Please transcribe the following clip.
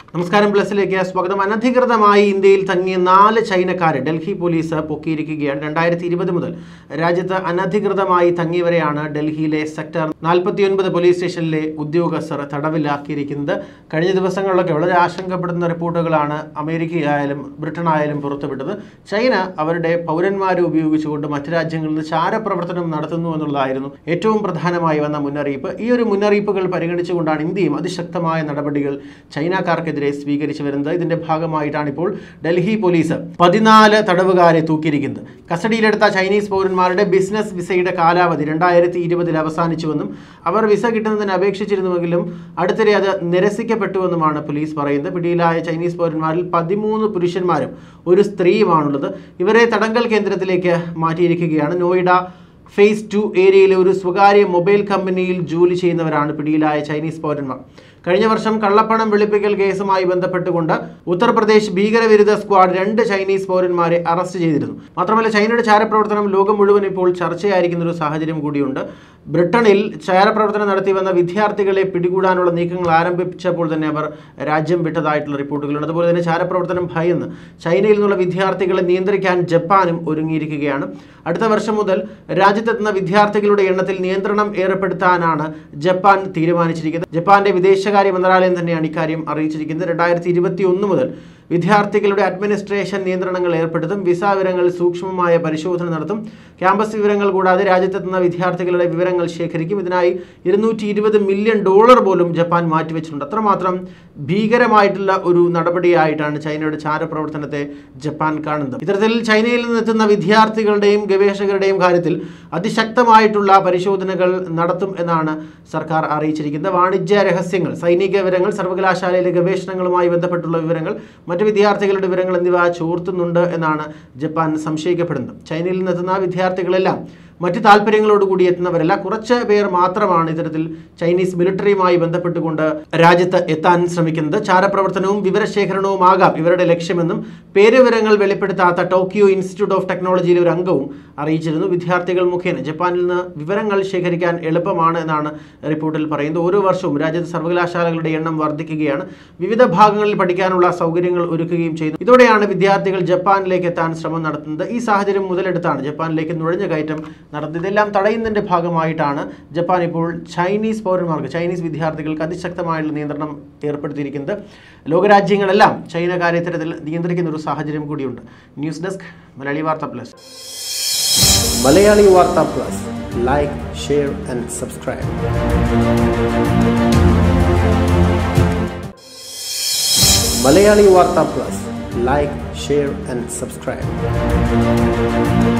നമസ്കാരം പ്ലസിലേക്ക് സ്വാഗതം അനധികൃതമായി ഇന്ത്യയിൽ തങ്ങിയ നാല് ചൈനക്കാരെ ഡൽഹി പോലീസ് പൊക്കിയിരിക്കുകയാണ് രണ്ടായിരത്തി ഇരുപത് മുതൽ രാജ്യത്ത് അനധികൃതമായി തങ്ങിയവരെയാണ് ഡൽഹിയിലെ സെക്ടർ നാൽപ്പത്തിയൊൻപത് പോലീസ് സ്റ്റേഷനിലെ ഉദ്യോഗസ്ഥർ തടവിലാക്കിയിരിക്കുന്നത് കഴിഞ്ഞ ദിവസങ്ങളിലൊക്കെ വളരെ ആശങ്കപ്പെടുന്ന റിപ്പോർട്ടുകളാണ് അമേരിക്കയായാലും ബ്രിട്ടനായാലും പുറത്തുവിട്ടത് ചൈന അവരുടെ പൗരന്മാരെ ഉപയോഗിച്ചുകൊണ്ട് മറ്റു രാജ്യങ്ങളിൽ നിന്ന് ചാരപ്രവർത്തനം നടത്തുന്നു എന്നുള്ളതായിരുന്നു ഏറ്റവും പ്രധാനമായി വന്ന മുന്നറിയിപ്പ് ഈ ഒരു മുന്നറിയിപ്പുകൾ പരിഗണിച്ചുകൊണ്ടാണ് ഇന്ത്യയും അതിശക്തമായ നടപടികൾ ചൈനക്കാർക്കെതിരെ സ്വീകരിച്ചു വരുന്നത് ഇതിന്റെ ഭാഗമായിട്ടാണ് ഇപ്പോൾ ഡൽഹി പോലീസ് പതിനാല് തടവുകാരെ തൂക്കിയിരിക്കുന്നത് കസ്റ്റഡിയിലെടുത്ത ചൈനീസ് പൗരന്മാരുടെ ബിസിനസ് വിസയുടെ കാലാവധി രണ്ടായിരത്തി ഇരുപതിൽ അവസാനിച്ചുവെന്നും അവർ വിസ കിട്ടുന്നതിന് അപേക്ഷിച്ചിരുന്നുവെങ്കിലും അടുത്തിടെ അത് നിരസിക്കപ്പെട്ടുവെന്നുമാണ് പോലീസ് പറയുന്നത് പിടിയിലായ ചൈനീസ് പൗരന്മാരിൽ പതിമൂന്ന് പുരുഷന്മാരും ഒരു സ്ത്രീയുമാണുള്ളത് ഇവരെ തടങ്കൽ കേന്ദ്രത്തിലേക്ക് മാറ്റിയിരിക്കുകയാണ് നോയിഡ ഫേസ് ടു ഏരിയയിലെ ഒരു സ്വകാര്യ മൊബൈൽ കമ്പനിയിൽ ജോലി ചെയ്യുന്നവരാണ് പിടിയിലായ ചൈനീസ് പൗരന്മാർ കഴിഞ്ഞ വർഷം കള്ളപ്പണം വെളുപ്പിക്കൽ കേസുമായി ബന്ധപ്പെട്ടുകൊണ്ട് ഉത്തർപ്രദേശ് ഭീകരവിരുദ്ധ സ്ക്വാഡ് രണ്ട് ചൈനീസ് പൗരന്മാരെ അറസ്റ്റ് ചെയ്തിരുന്നു മാത്രമല്ല ചൈനയുടെ ചാരപ്രവർത്തനം ലോകം മുഴുവൻ ഇപ്പോൾ ചർച്ചയായിരിക്കുന്ന ഒരു സാഹചര്യം കൂടിയുണ്ട് ബ്രിട്ടനിൽ ചാരപ്രവർത്തനം നടത്തി വന്ന വിദ്യാർത്ഥികളെ പിടികൂടാനുള്ള നീക്കങ്ങൾ ആരംഭിച്ചപ്പോൾ തന്നെ അവർ രാജ്യം വിട്ടതായിട്ടുള്ള റിപ്പോർട്ടുകളുണ്ട് അതുപോലെ തന്നെ ചാരപ്രവർത്തനം ഭയന്ന് ചൈനയിൽ നിന്നുള്ള വിദ്യാർത്ഥികളെ നിയന്ത്രിക്കാൻ ജപ്പാനും ഒരുങ്ങിയിരിക്കുകയാണ് അടുത്ത വർഷം മുതൽ രാജ്യത്തെത്തുന്ന വിദ്യാർത്ഥികളുടെ എണ്ണത്തിൽ നിയന്ത്രണം ഏർപ്പെടുത്താനാണ് ജപ്പാൻ തീരുമാനിച്ചിരിക്കുന്നത് ജപ്പാന്റെ വിദേശകാര്യ മന്ത്രാലയം തന്നെയാണ് ഇക്കാര്യം അറിയിച്ചിരിക്കുന്നത് രണ്ടായിരത്തി ഇരുപത്തി ഒന്ന് മുതൽ വിദ്യാർത്ഥികളുടെ അഡ്മിനിസ്ട്രേഷൻ നിയന്ത്രണങ്ങൾ ഏർപ്പെടുത്തും വിസ വിവരങ്ങൾ സൂക്ഷ്മമായ പരിശോധന നടത്തും ക്യാമ്പസ് വിവരങ്ങൾ കൂടാതെ രാജ്യത്തെത്തുന്ന വിദ്യാർത്ഥികളുടെ വിവരങ്ങൾ ശേഖരിക്കും ഇതിനായി ഇരുന്നൂറ്റി ഇരുപത് മില്യൺ ഡോളർ പോലും ജപ്പാൻ മാറ്റിവെച്ചിട്ടുണ്ട് അത്രമാത്രം ഭീകരമായിട്ടുള്ള ഒരു നടപടിയായിട്ടാണ് ചൈനയുടെ ചാരപ്രവർത്തനത്തെ ജപ്പാൻ കാണുന്നത് ഇത്തരത്തിൽ ചൈനയിൽ നിന്നെത്തുന്ന വിദ്യാർത്ഥികളുടെയും ഗവേഷകരുടെയും കാര്യത്തിൽ അതിശക്തമായിട്ടുള്ള പരിശോധനകൾ നടത്തും എന്നാണ് സർക്കാർ അറിയിച്ചിരിക്കുന്നത് വാണിജ്യ രഹസ്യങ്ങൾ സൈനിക വിവരങ്ങൾ സർവകലാശാലയിലെ ഗവേഷണങ്ങളുമായി ബന്ധപ്പെട്ടുള്ള വിവരങ്ങൾ മറ്റ് വിദ്യാർത്ഥികളുടെ വിവരങ്ങൾ എന്നിവ ചോർത്തുന്നുണ്ട് എന്നാണ് ജപ്പാൻ സംശയിക്കപ്പെടുന്നത് ചൈനയിൽ നിന്നെത്തുന്ന വിദ്യാർത്ഥികളെല്ലാം മറ്റ് താല്പര്യങ്ങളോടുകൂടി എത്തുന്നവരല്ല കുറച്ച് പേർ മാത്രമാണ് ഇത്തരത്തിൽ ചൈനീസ് മിലിറ്ററിയുമായി ബന്ധപ്പെട്ടുകൊണ്ട് രാജ്യത്ത് എത്താൻ ശ്രമിക്കുന്നത് ചാരപ്രവർത്തനവും വിവരശേഖരണവും ആകാം ഇവരുടെ ലക്ഷ്യമെന്നും പേരുവിവരങ്ങൾ വെളിപ്പെടുത്താത്ത ടോക്കിയോ ഇൻസ്റ്റിറ്റ്യൂട്ട് ഓഫ് ടെക്നോളജിയിലെ ഒരു അംഗവും അറിയിച്ചിരുന്നു വിദ്യാർത്ഥികൾ മുഖേന ജപ്പാനിൽ നിന്ന് വിവരങ്ങൾ ശേഖരിക്കാൻ എളുപ്പമാണ് എന്നാണ് റിപ്പോർട്ടിൽ പറയുന്നത് ഓരോ വർഷവും രാജ്യത്ത് സർവകലാശാലകളുടെ എണ്ണം വർദ്ധിക്കുകയാണ് വിവിധ ഭാഗങ്ങളിൽ പഠിക്കാനുള്ള സൗകര്യങ്ങൾ ഒരുക്കുകയും ചെയ്യുന്നു ഇതോടെയാണ് വിദ്യാർത്ഥികൾ ജപ്പാനിലേക്ക് എത്താൻ ശ്രമം നടത്തുന്നത് ഈ സാഹചര്യം മുതലെടുത്താണ് ജപ്പാനിലേക്ക് നുഴഞ്ഞ കയറ്റം നടത്തുന്നത് ഇതെല്ലാം തടയുന്നതിന്റെ ഭാഗമായിട്ടാണ് ജപ്പാൻ ഇപ്പോൾ ചൈനീസ് പൗരന്മാർക്ക് ചൈനീസ് വിദ്യാർത്ഥികൾക്ക് അതിശക്തമായുള്ള നിയന്ത്രണം ഏർപ്പെടുത്തിയിരിക്കുന്നത് ലോകരാജ്യങ്ങളെല്ലാം ചൈന കാര്യത്തരത്തിൽ നിയന്ത്രിക്കുന്ന ഒരു സാഹചര്യം കൂടിയുണ്ട് ന്യൂസ് ഡെസ്ക് മലയാളി വാർത്ത പ്ലസ് മലയാളി വാർത്ത plus like share and subscribe Malayali വാർത്ത plus like share and subscribe